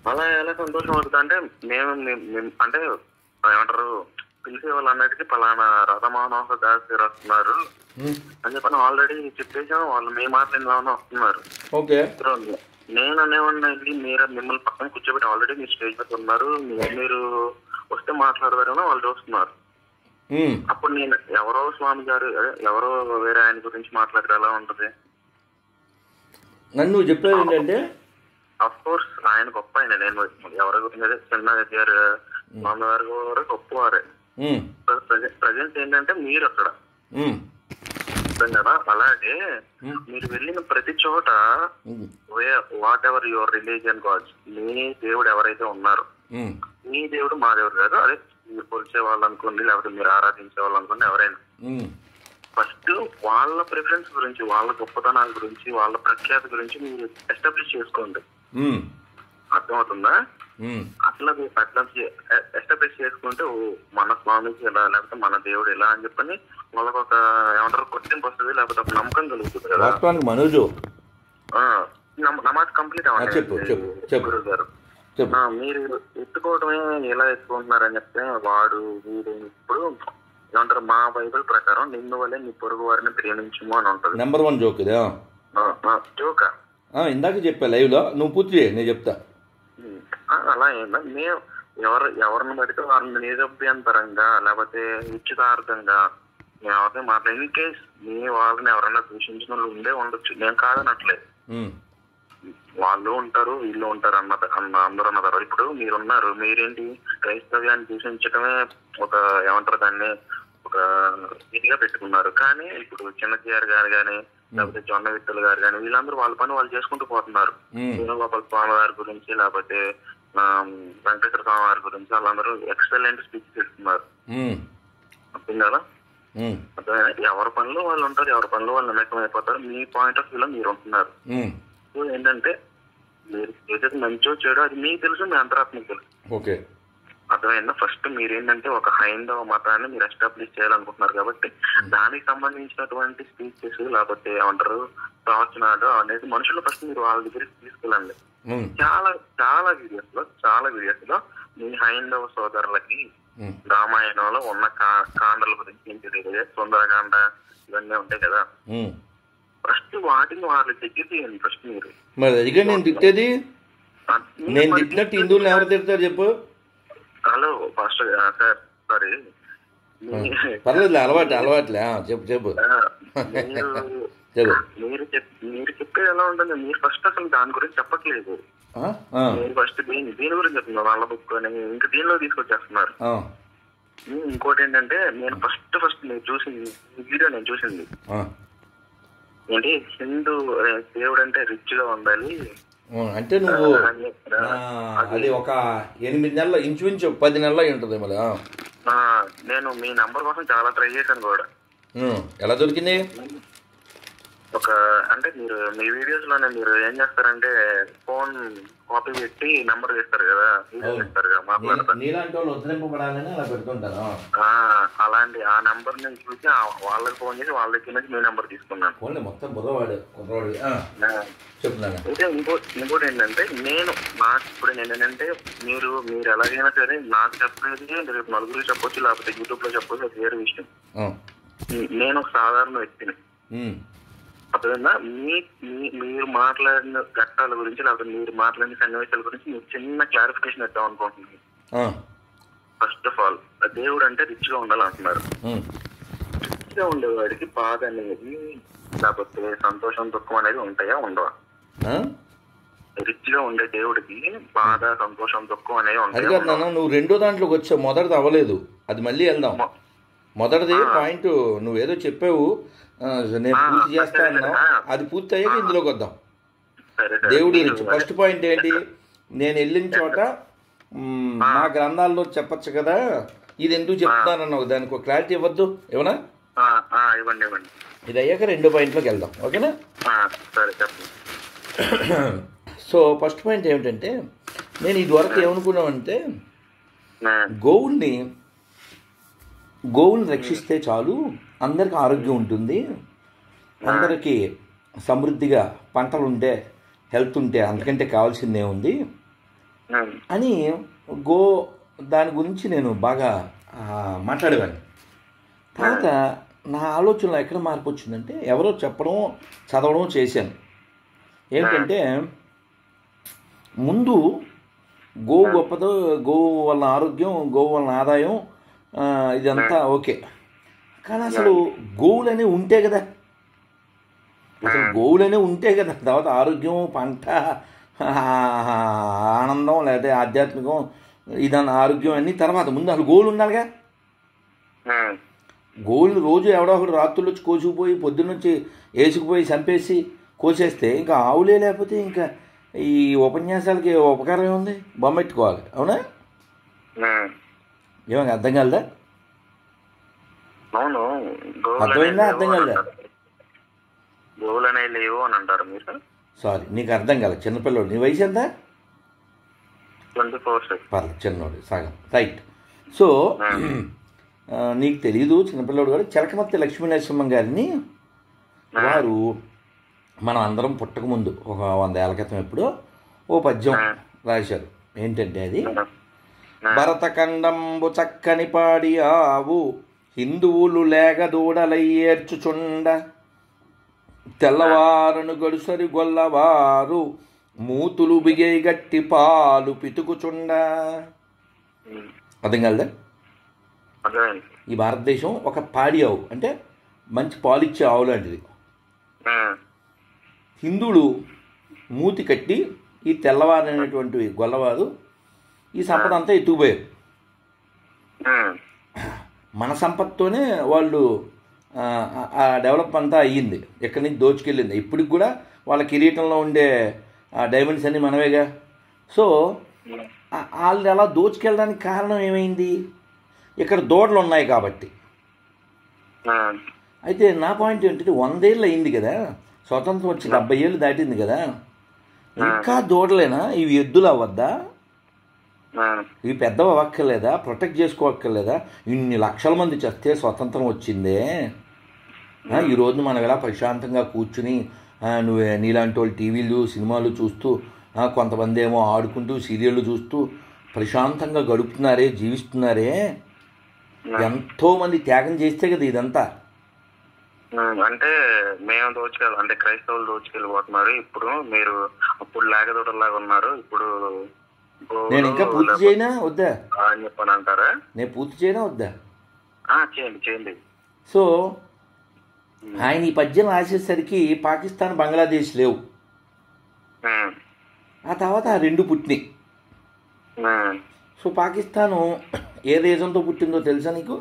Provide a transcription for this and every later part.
అలా ఎలా సంతోషం అవుతుంది అంటే మేము మేము- మేము- అంటే ఏమంటారు పిలిచే వాళ్ళు అన్నిటికీ పలానా రథమానోహ దాస్ గారు వస్తున్నారు ఉమ్, అని చెప్పని ఆల్రెడీ చెప్పేసాం వాళ్ళు మీ మాట్లాడిన వస్తున్నారు ఓకే ఇప్పుడు నేను అనేవాడిని వెళ్ళి మీరు మిమ్మల్ని పక్కన కూర్చోబెట్టి ఆల్రెడీ మీ స్టేజ్ మీద ఉన్నారు మీ- మీరు వస్తే మాట్లాడతారని వాళ్ళు చూస్తున్నారు ఉమ్, అప్పుడు నేను ఎవరో స్వామి గారు అదే ఎవరో వేరే ఆయన గురించి మాట్లాడితే ఎలా ఉంటది నన్ను నువ్వు చెప్పేది ఏంటంటే అఫ్ కోర్స్ ఆయన గొప్ప ఆయన నేను ఎవరి గురించి అదే చిన్న గారు స్వామి గారు కూడా గొప్పవారే ఉమ్, ప్రజెంట్ ఏంటంటే మీరు అక్కడ ఉమ్, అర్థం కదా అలాగే Hmm. మీరు వెళ్ళిన ప్రతి చోట um, whatever your religion gods మీ దేవుడు ఎవరైతే ఉన్నారో ఉమ్, మీ దేవుడు మా దేవుడు కాదు అదే మీరు కొలిచే వాళ్ళు అనుకోండి లేకపోతే మీరు ఆరాధించే వాళ్ళు అనుకోండి ఎవరైనా ఉమ్, ఫస్ట్ వాళ్ళ ప్రిఫరెన్స్ గురించి వాళ్ళ గొప్పతనాల గురించి వాళ్ళ ప్రఖ్యాతి గురించి మీరు ఎస్టాబ్లిష్ చేసుకోండి ఉమ్, అర్థమవుతుందా ఉమ్, అట్లా మీరు అట్లా ఎస్టాబ్లిష్ చేసుకుంటే ఓ మన స్వామికి ఇలా లేకపోతే మన దేవుడు ఇలా అని చెప్పని వాళ్ళకి ఒక ఏమంటారు గుర్తింపు వస్తుంది లేకపోతే ఒక నమ్మకం కలుగుతుంది కదా వాస్తవానికి మనోజు ఆ, నమ- నమాజ్ కంప్లీట్ ఆ, చెప్పు, చెప్పు, చెప్పు. గురువు గారు చెప్పు ఆ, మీరు ఎత్తుకోవడమే ఎలా ఎత్తుకుంటున్నారని చెప్తే వాడు వీడు ఇప్పుడు ఏమంటారు మా బైబిల్ ప్రకారం నిన్ను వల్లే నీ పొరుగు వారిని ప్రేమించుము అని ఉంటది నెంబర్ వన్ జోక్ ఇదే జోక ఇందాక చెప్పా లైవ్లో నువ్వు పూర్తి చేయి నేను చెప్తా అలా ఏందా మేము ఎవరు ఎవరిని పడితే వాళ్ళని నిరభ్యంతరంగా లేకపోతే ఉచితార్థంగా మేము ఎవరిని మాట్లాడి ఇన్ కేస్ మీ వాళ్ళని ఎవరైనా దూషించిన వాళ్ళు ఉండే ఉండొచ్చు నేను కాదనట్లేదు ఉమ్, వాళ్ళు ఉంటారు వీళ్ళు ఉంటారు అన్న అన్న అందరూ అన్న తర్వాత ఇప్పుడు మీరున్నారు మీరేంటి క్రైస్తవ్యాన్ని దూషించడమే ఒక ఏమంటారు దాన్ని ఒక ఇదిగా పెట్టుకున్నారు కానీ ఇప్పుడు చిన్నజీఆర్ గారు కానీ లేకపోతే జొన్న విత్తలు గారు కానీ వీళ్ళందరూ వాళ్ళ పని వాళ్ళు చేసుకుంటూ పోతున్నారు ఉమ్, వేణుగోపాల స్వామి వారి గురించి లేకపోతే ఆ, వెంకటేశ్వర స్వామి వారి గురించి వాళ్ళందరూ ఎక్సలెంట్ స్పీచ్ ఇస్తున్నారు ఉమ్, అర్థం కదా ఉమ్, అర్థమైనా ఎవరి పనిలో వాళ్ళు ఉంటారు ఎవరి పనిలో వాళ్ళు నిమగ్నం అయిపోతారు మీ పాయింట్ ఆఫ్ వ్యూలో మీరు ఉంటున్నారు ఉమ్, సో ఏంటంటే మీరు ఏదైతే మంచో చెడో అది మీకు తెలుసు మీ అంతరాత్మకు తెలుసు ఓకే అర్థమైందా ఫస్ట్ మీరు ఏంటంటే ఒక హైందవ మతాన్ని మీరు ఎస్టాబ్లిష్ చేయాలనుకుంటున్నారు కాబట్టి దానికి సంబంధించినటువంటి స్పీచెస్ లేకపోతే ఏమంటారు ప్రవచనాలు అనేది మనుషులు ఫస్ట్ మీరు వాళ్ళ దగ్గరికి తీసుకెళ్ళండి ఉమ్, చాలా చాలా వీడియోస్ లో చాలా వీడియోస్ లో మీ హైందవ సోదరులకి ఉమ్, రామాయణంలో ఉన్న కా- కాండల గురించి ఏం తెలియదు సుందరకాండ ఇవన్నీ ఉంటాయి కదా ఉమ్. ఫస్ట్ వాటిని వాళ్ళ దగ్గర తీయండి ఫస్ట్ మీరు మరి అదిగా నేను తిట్టేది ఆ, నేను తిట్టినట్టు హిందువులు ఎవరు తిడతారు చెప్పు హలో పాస్టర్ ఆ, సార్ సారీ పర్లేదు అలవాటు అలవాట్లే ఆ, చెప్పు చెప్పు మీరు చెప్పు మీరు చెప్ మీరు చెప్పేది ఎలా ఉంటుంది మీరు ఫస్ట్ అసలు దాని గురించి చెప్పట్లేదు ఆ? ఆ, మీరు ఫస్ట్ దీని దీని గురించి చెప్తున్నారు వాళ్ళ బుక్ అని ఇంకా దీనిలో తీసుకొచ్చేస్తున్నారు ఆ, ఉమ్, ఇంకోటి ఏంటంటే నేను ఫస్ట్ ఫస్ట్ నేను చూసింది ఈ వీడియో నేను చూసింది ఆ. ఏంటి హిందూ అదే, దేవుడు అంటే రిచ్ గా ఉండాలి ఆ, అంటే నువ్వు అని చెప్పి- ఆ, అది ఒక ఎనిమిది నెలల ఇంచుమించు పది నెలలు అయి ఉంటుంది మళ్ళీ ఆ. ఆ, నేను మీ నంబర్ కోసం చాలా ట్రై చేశాను కూడా ఉమ్, ఎలా దొరికింది ఒక అంటే మీరు మీ వీడియోస్ లోనే మీరు ఏం చేస్తారంటే ఫోన్ కాపీ పెట్టి నంబర్ చేస్తారు కదా వీడియో అవును. చేస్తారు కదా మాట్లాడతారు నీలాంటి వాళ్ళు ఉద్ధరింపబడాలని అలా పెడుతుంటాను ఆ, అలాంటి ఆ నంబర్ నేను చూసి ఆ వాళ్ళకి ఫోన్ చేసి వాళ్ళ దగ్గర నుంచి మీ నంబర్ తీసుకున్నాను ఫోన్లే మొత్తం బుర్రవాడు కుర్రవాడు ఆ, ఆ, చెప్తున్నాను అయితే ఇంకో ఇంకోటి ఏంటంటే నేను నాకు ఇప్పుడు నేను ఏంటంటే మీరు మీరు ఎలాగైనా సరే నాకు చెప్పేది రేపు నలుగురికి చెప్పొచ్చు లేకపోతే యూట్యూబ్ లో చెప్పొచ్చు అది వేరే విషయం ఆ, నేను ఒక సాధారణ వ్యక్తిని ఉమ్, అర్థమైందా మీ మీ- మీరు మాట్లాడిన ఘట్టాల గురించి లేకపోతే మీరు మాట్లాడిన సన్నివేశాల గురించి మీకు చిన్న క్లారిఫికేషన్ ఇద్దాం అనుకుంటున్నాను ఆ, ఫస్ట్ ఆఫ్ ఆల్ దేవుడు అంటే రిచ్ గా ఉండాలంటున్నారు ఉమ్, రిచ్ గా ఉండేవాడికి బాధ అనేది లేకపోతే సంతోషం దుఃఖం అనేది ఉంటాయా ఉండవా ఆ? రిచ్ గా ఉండే దేవుడికి బాధ సంతోషం దుఃఖం అనేవి అది ఉంటాయా కాదు నాన్న నువ్వు రెండో దాంట్లోకి వచ్చావు మొదటిది అవ్వలేదు అది మళ్ళీ వెళ్దాం మొదటిది పాయింట్ నువ్వేదో చెప్పావు ఆ, నేను పూర్తి చేస్తా అన్నావు అది పూర్తి అయ్యాక ఇందులోకి వద్దాం సరే సరే దేవుడి గురించి ఫస్ట్ పాయింట్ ఏంటి నేను వెళ్ళిన చోట మ్, మా గ్రంథాల్లో చెప్పొచ్చు కదా ఇది ఎందుకు చెప్తున్నానన్నావు దానికి ఒక క్లారిటీ ఇవ్వద్దు ఏమన్నా ఆ, ఆ, ఇవ్వండి ఇవ్వండి ఇది అయ్యాక రెండో పాయింట్లోకి వెళ్దాం ఓకేనా ఆ, సరే చెప్పండి సో ఫస్ట్ పాయింట్ ఏమిటంటే నేను ఇదివరకు ఏమనుకున్నామంటే ఆ, గోవుల్ని గోవుల్ని రక్షిస్తే చాలు అందరికి ఆరోగ్యం ఉంటుంది అందరికీ సమృద్ధిగా పంటలు ఉంటే హెల్త్ ఉంటే అంతకంటే కావాల్సిందే ఉంది ఉమ్, అని గో దాని గురించి నేను బాగా ఆ, మాట్లాడేవాడిని తర్వాత నా ఆలోచనలో ఎక్కడ మార్పు వచ్చిందంటే ఎవరో చెప్పడం చదవడం చేశాను ఏంటంటే ముందు గోవు గొప్పదో గోవు వల్ల ఆరోగ్యం గోవు వలన ఆదాయం ఆ, ఇదంతా ఓకే కానీ అసలు గోవులనే ఉంటే కదా అసలు గోవులనే ఉంటే కదా తర్వాత ఆరోగ్యం పంట ఆ, ఆనందం లేదా ఆధ్యాత్మికం ఇదన్న ఆరోగ్యం అన్ని తర్వాత ముందు అసలు గోవులు ఉండాలిగా ఉమ్, గోవులు రోజు ఎవడో ఒకడు రాత్రులు వచ్చి కోసుకుపోయి పొద్దున్నుంచి వేసుకుపోయి చంపేసి కోసేస్తే ఇంకా ఆవులే లేకపోతే ఇంకా ఈ ఉపన్యాసాలకి ఉపకారం ఉంది బొమ్మెట్టుకోవాలి అవునా ఉమ్. ఏమైనా అర్థం కలదా అవును గోవులు అర్థమైందా? అనేవి అర్థం లేవు కాలేదా? అని అంటారు. గోవులు అనేవి లేవు అని అంటారు మీరు సారీ నీకు అర్థం కాలేదు చిన్నపిల్లడు నీ వయసు ఎంత ట్వంటీ ఫోర్ సిక్స్ పర్లేదు చిన్నోడు సగం రైట్ సో ఆ, నీకు తెలియదు చిన్నపిల్లడు గారు చిలకమర్తి లక్ష్మీనరసింహం గారిని వారు మనం అందరం పుట్టకముందు ఒక వంద ఏళ్ళ క్రితం ఎప్పుడో ఓ పద్యం రాశారు ఏంటంటే అది భరతఖండంబు చక్కని పాడి ఆవు హిందువులు లేగదూడలై ఏడ్చుచుండ తెల్లవారను గడుసరి గొల్లవారు మూతులు బిగే గట్టి పాలు పితుకుచుండ అర్థం కలదా అర్థమైంది ఈ భారతదేశం ఒక పాడి ఆవు అంటే మంచి పాలిచ్చే ఆవు లాంటిది ఉమ్, హిందువులు మూతి కట్టి ఈ తెల్లవారనేటువంటి గొల్లవారు ఈ సంపద అంతా ఎత్తుకుపోయారు ఉమ్, మన సంపత్తోనే వాళ్ళు ఆ, ఆ డెవలప్ అంతా అయ్యింది ఎక్కడి నుంచి దోచుకెళ్ళింది ఇప్పటికి కూడా వాళ్ళ కిరీటంలో ఉండే ఆ డైమండ్స్ అన్నీ మనవేగా సో ఆ- వాళ్ళు అలా దోచుకెళ్ళడానికి కారణం ఏమైంది ఇక్కడ దూడలు ఉన్నాయి కాబట్టి ఉమ్, అయితే నా పాయింట్ ఏంటంటే వందేళ్ళు అయింది కదా స్వతంత్రం వచ్చి డెబ్బై ఏళ్ళు దాటింది కదా ఇంకా దూడలేనా ఇవి ఎద్దులు అవ్వద్దా ఉమ్, ఇవి పెద్దవి అవ్వక్కర్లేదా ప్రొటెక్ట్ చేసుకోవక్కర్లేదా ఇన్ని లక్షల మంది చస్తే స్వతంత్రం వచ్చిందే ఆ, ఈ రోజు మనం ఇలా ప్రశాంతంగా కూర్చుని ఆ, నువ్వు నీలాంటి వాళ్ళు టీవీలు సినిమాలు చూస్తూ ఆ, కొంతమంది ఏమో ఆడుకుంటూ సీరియళ్ళు చూస్తూ ప్రశాంతంగా గడుపుతున్నారే జీవిస్తున్నారే ఎంతో మంది త్యాగం చేస్తే కదా ఇదంతా ఉమ్, అంటే మేము దోచుకెళ్ళి అంటే క్రైస్తవులు దోచుకెళ్ళిపోతున్నారు ఇప్పుడు మీరు అప్పుడు లేకదోటలాగా ఉన్నారు ఇప్పుడు గోవులు నేను ఇంకా పూర్తి లేకపోతే- చేయనా వద్దా అని చెప్పని అంటారా నేను పూర్తి చేయనా వద్దా ఆ, చేయండి చేయండి సో ఆయన ఈ పద్యం రాసేసరికి పాకిస్తాన్ బంగ్లాదేశ్ లేవు ఉమ్, ఆ తర్వాత ఆ రెండు పుట్టినాయి ఉమ్, సో పాకిస్తాను ఏ రీజన్తో పుట్టిందో తెలుసా నీకు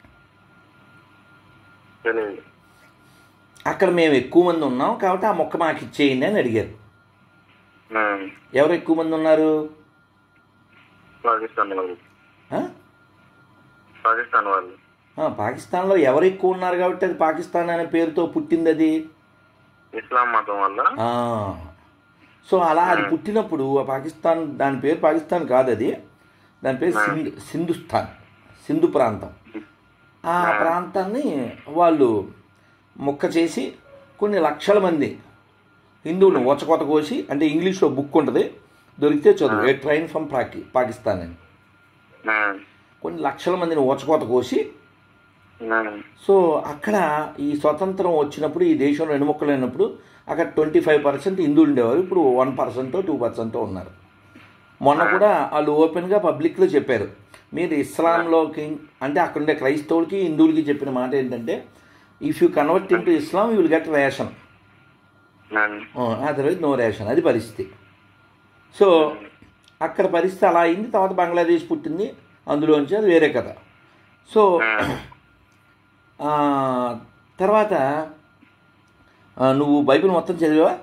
తెలియదు అక్కడ మేము ఎక్కువ మంది ఉన్నాం కాబట్టి ఆ మొక్క మాకు ఇచ్చేయండి అని అడిగారు ఉమ్, ఎవరు ఎక్కువ మంది ఉన్నారు పాకిస్తాన్ వాళ్ళు ఆ? పాకిస్తాన్ వాళ్ళు ఆ, పాకిస్తాన్లో ఎవరు ఎక్కువ ఉన్నారు కాబట్టి అది పాకిస్తాన్ అనే పేరుతో పుట్టింది అది ఇస్లాం మతం వల్ల ఆ. సో అలా అది పుట్టినప్పుడు ఆ పాకిస్తాన్ దాని పేరు పాకిస్తాన్ కాదు అది దాని పేరు సింధు సింధుస్థాన్ సింధు ప్రాంతం ఆ ప్రాంతాన్ని వాళ్ళు ముక్క చేసి కొన్ని లక్షల మంది హిందువులను ఒచకొత కోసి అంటే ఇంగ్లీష్లో బుక్ ఉంటుంది దొరికితే చదువు ఏ ట్రైన్ ఫ్రమ్ పాకి పాకిస్తాన్ అని ఉమ్, కొన్ని లక్షల మందిని ఓచకోత కోసి ఉమ్, సో అక్కడ ఈ స్వతంత్రం వచ్చినప్పుడు ఈ దేశంలో ఎన్నుమొక్కలైనప్పుడు అక్కడ ట్వంటీ ఫైవ్ పర్సెంట్ హిందువులు ఉండేవారు ఇప్పుడు వన్ పర్సెంటో టూ పర్సెంటో ఉన్నారు మొన్న కూడా వాళ్ళు ఓపెన్గా పబ్లిక్లో చెప్పారు మీరు ఇస్లాంలోకి అంటే అక్కడ ఉండే క్రైస్తవులకి హిందువులకి చెప్పిన మాట ఏంటంటే if you convert into Islam you will get ration um, otherwise no ration అది పరిస్థితి సో అక్కడ పరిస్థితి అలా అయింది తర్వాత బంగ్లాదేశ్ పుట్టింది అందులోంచి అది వేరే కథ సో ఆ, తర్వాత ఆ, నువ్వు బైబిల్ మొత్తం చదివావా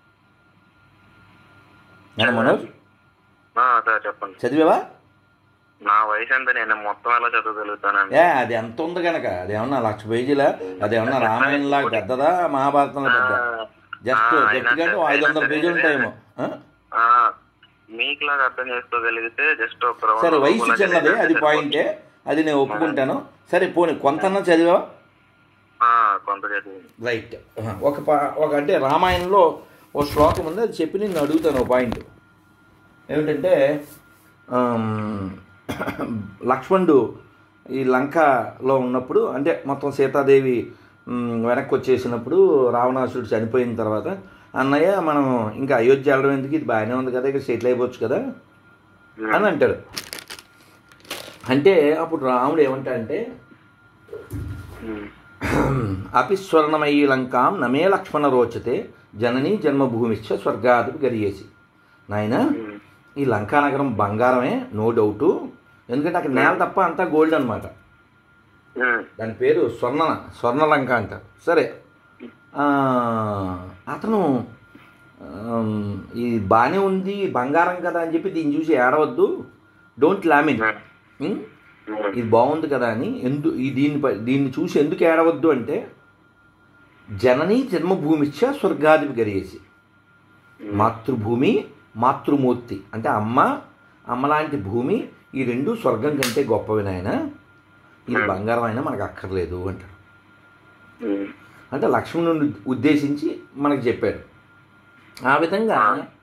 నేను మనోజ్ ఆ, సార్ చెప్పండి చదివావా నా వయసు ఎంత నేను మొత్తం ఎలా చదవగలుగుతానండి ఏ అది ఎంత ఉంది కనుక అది ఏమన్నా లక్ష పేజీలా అది ఏమన్నా రామాయణంలా పెద్దదా మహాభారతంలో పెద్ద జస్ట్ ఆ, గట్టిగా అయినా ఐదు వందల సరే. పేజీలు ఉంటాయేమో ఆ? ఆ, మీకులాగా అర్థం చేసుకోగలిగితే జస్ట్ ఒక రౌండ్ సరే వయసు లోపల చిన్నదే చదివితే అది సరిపోతుంది. పాయింటే అది నేను ఒప్పుకుంటాను సరే పోనీ కొంతన్నా చదివా ఆ, కొంత చదివింది రైట్ ఒక పా- ఒక అంటే రామాయణంలో ఓ శ్లోకం ఉంది అది చెప్పి నేను అడుగుతాను ఓ పాయింట్ ఏమిటంటే ఆమ్, లక్ష్మణుడు ఈ లంకలో ఉన్నప్పుడు అంటే మొత్తం సీతాదేవి మ్, వెనక్కి వచ్చేసినప్పుడు రావణాసురుడు చనిపోయిన తర్వాత అన్నయ్య మనం ఇంకా అయోధ్య వెళ్ళడం ఎందుకు ఇది బాగానే ఉంది కదా ఇక్కడ సెటిల్ అయిపోవచ్చు కదా అని అంటాడు అంటే అప్పుడు రాముడు ఏమంటాడంటే ఉమ్, అపి స్వర్ణమయీ లంకాం నమే లక్ష్మణ రోచతే జననీ జన్మభూమిశ్చ స్వర్గాది గరియేసి నాయన ఉమ్, ఈ లంకా నగరం బంగారమే నో డౌటు ఎందుకంటే అక్కడ నేల తప్ప అంతా గోల్డ్ అనమాట ఉమ్, దాని పేరు స్వర్ణ స్వర్ణలంక అంటారు సరే ఆ, అతను ఆమ్, ఇది బాగానే ఉంది బంగారం కదా అని చెప్పి దీన్ని చూసి ఏడవద్దు డోంట్ లామిన్ ఉమ్, ఇది బాగుంది కదా అని ఎందు ఈ దీన్ని ప- దీన్ని చూసి ఎందుకు ఏడవద్దు అంటే జనని జన్మభూమిచ్చ స్వర్గాధిపి గరియేసి మాతృభూమి మాతృమూర్తి అంటే అమ్మ అమ్మలాంటి భూమి ఈ రెండు స్వర్గం కంటే గొప్పవి నాయన ఇది బంగారం అయినా మనకు అక్కర్లేదు అంటాడు ఉమ్, అంటే లక్ష్మణుని ఉద్దేశించి మనకు చెప్పాడు ఆ విధంగా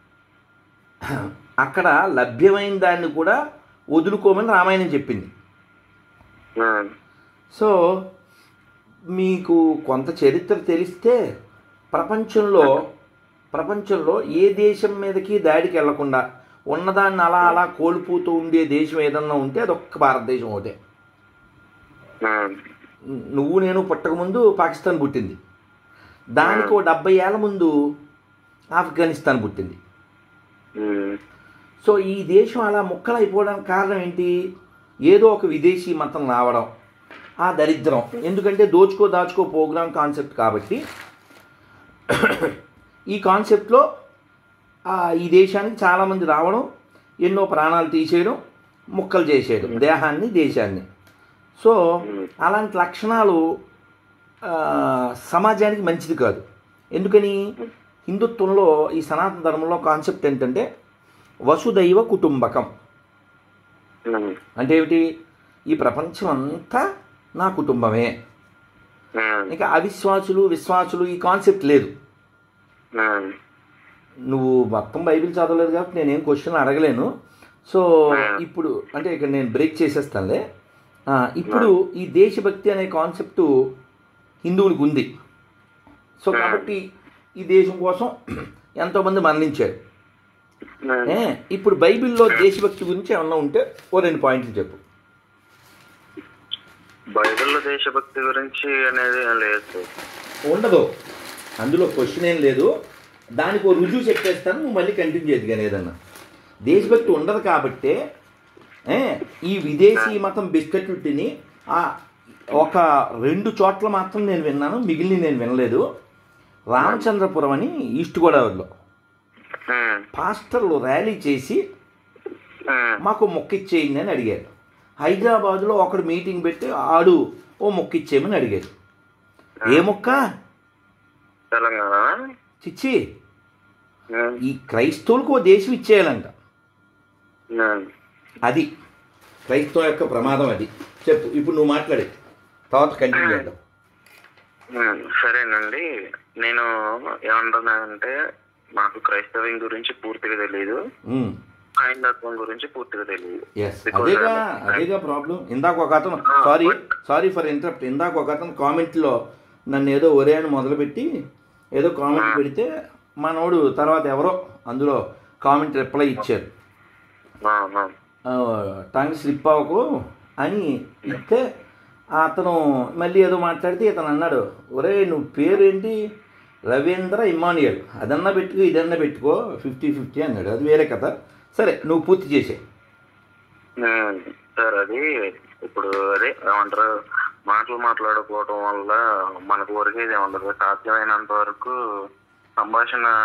అక్కడ లభ్యమైన దాన్ని కూడా వదులుకోమని రామాయణం చెప్పింది ఉమ్, సో మీకు కొంత చరిత్ర తెలిస్తే ప్రపంచంలో ప్రపంచంలో ఏ దేశం మీదకి దాడికి వెళ్లకుండా ఉన్నదాన్ని అలా అలా కోల్పోతూ ఉండే దేశం ఏదన్నా ఉంటే అది ఒక్క భారతదేశం ఒకటే ఉమ్, నువ్వు నేను పుట్టకముందు పాకిస్తాన్ పుట్టింది దానికి ఓ డెబ్బై ఏళ్ళ ముందు ఆఫ్ఘనిస్తాన్ పుట్టింది ఉమ్, సో ఈ దేశం అలా ముక్కలైపోవడానికి కారణం ఏంటి ఏదో ఒక విదేశీ మతం రావడం ఆ దరిద్రం ఎందుకంటే దోచుకో దాచుకో ప్రోగ్రామ్ కాన్సెప్ట్ కాబట్టి ఈ కాన్సెప్ట్లో ఆ, ఈ దేశానికి చాలామంది రావడం ఎన్నో ప్రాణాలు తీసేయడం ముక్కలు చేసేయడం దేహాన్ని దేశాన్ని సో అలాంటి లక్షణాలు ఆ, సమాజానికి మంచిది కాదు ఎందుకని హిందుత్వంలో ఈ సనాతన ధర్మంలో కాన్సెప్ట్ ఏంటంటే వసుదైవ కుటుంబకం ఉమ్, అంటే ఏమిటి ఈ ప్రపంచం అంతా నా కుటుంబమే ఉమ్, ఇక అవిశ్వాసులు విశ్వాసులు ఈ కాన్సెప్ట్ లేదు ఉమ్, నువ్వు మొత్తం బైబిల్ చదవలేదు కాబట్టి నేనేం క్వశ్చన్ అడగలేను సో ఇప్పుడు అంటే ఇక్కడ నేను బ్రేక్ చేసేస్తానులే ఆ, ఇప్పుడు ఈ దేశభక్తి అనే కాన్సెప్ట్ హిందువులకు ఉంది సో కాబట్టి ఈ దేశం కోసం ఎంతోమంది మరణించారు ఉమ్. ఏ, ఇప్పుడు బైబిల్లో దేశభక్తి గురించి ఏమన్నా ఉంటే ఓ రెండు పాయింట్లు చెప్పు బైబిల్లో దేశభక్తి గురించి అనేది ఏం లేదు సార్. ఉండదు అందులో క్వశ్చన్ ఏం లేదు దానికి ఓ రుజువు చెప్పేస్తాను నువ్వు మళ్ళీ కంటిన్యూ చేయదు కానీ ఏదన్నా దేశభక్తి ఉండదు కాబట్టే ఏ, ఈ విదేశీ మతం బిస్కెట్లు తిని ఆ ఒక రెండు చోట్ల మాత్రం నేను విన్నాను మిగిలిన నేను వినలేదు రామచంద్రపురం అని ఈస్ట్ గోదావరిలో ఉమ్, పాస్టర్లు ర్యాలీ చేసి ఉమ్, మాకు మొక్క ఇచ్చేయండి అని అడిగారు హైదరాబాదులో ఒకడు మీటింగ్ పెట్టి ఆడు ఓ మొక్క ఇచ్చేయమని అడిగారు ఏ మొక్క తెలంగాణ చిచ్చి ఉమ్, ఈ క్రైస్తవులకు ఓ దేశం ఇచ్చేయాలంట ఉమ్. అది క్రైస్తవ యొక్క ప్రమాదం అది చెప్పు ఇప్పుడు నువ్వు మాట్లాడే తర్వాత కంటిన్యూ చేద్దాం ఉమ్, సరేనండి నేను ఏమంటున్నానంటే నాకు క్రైస్తవం గురించి పూర్తిగా తెలియదు హైందత్వం గురించి పూర్తిగా తెలియదు ఎస్ అదేగా అదేగా ప్రాబ్లం ఇందాక ఒక అతను సారీ సారీ ఫర్ ఇంటరప్ట్ ఇందాక ఒక అతను కామెంట్లో నన్ను ఏదో ఒరే అని మొదలుపెట్టి ఏదో కామెంట్ పెడితే మనోడు తర్వాత ఎవరో అందులో కామెంట్ రిప్లై ఇచ్చారు ఆ, ఆ. ఆ, టంగ్ స్లిప్ అవ్వకు అని ఇస్తే అతను మళ్ళీ ఏదో మాట్లాడితే ఇతను అన్నాడు ఒరే నువ్వు పేరేంటి రవీంద్ర ఇమానియల్ అదన్నా పెట్టుకో ఇదన్నా పెట్టుకో ఫిఫ్టీ ఫిఫ్టీ అన్నాడు అది వేరే కథ సరే నువ్వు పూర్తి చేసే ఉమ్, సార్ అది ఇప్పుడు అదే ఏమంటారు మాటలు మాట్లాడుకోవడం వల్ల మనకు ఒరిగేది ఏముండదు సాధ్యమైనంత వరకు సంభాషణ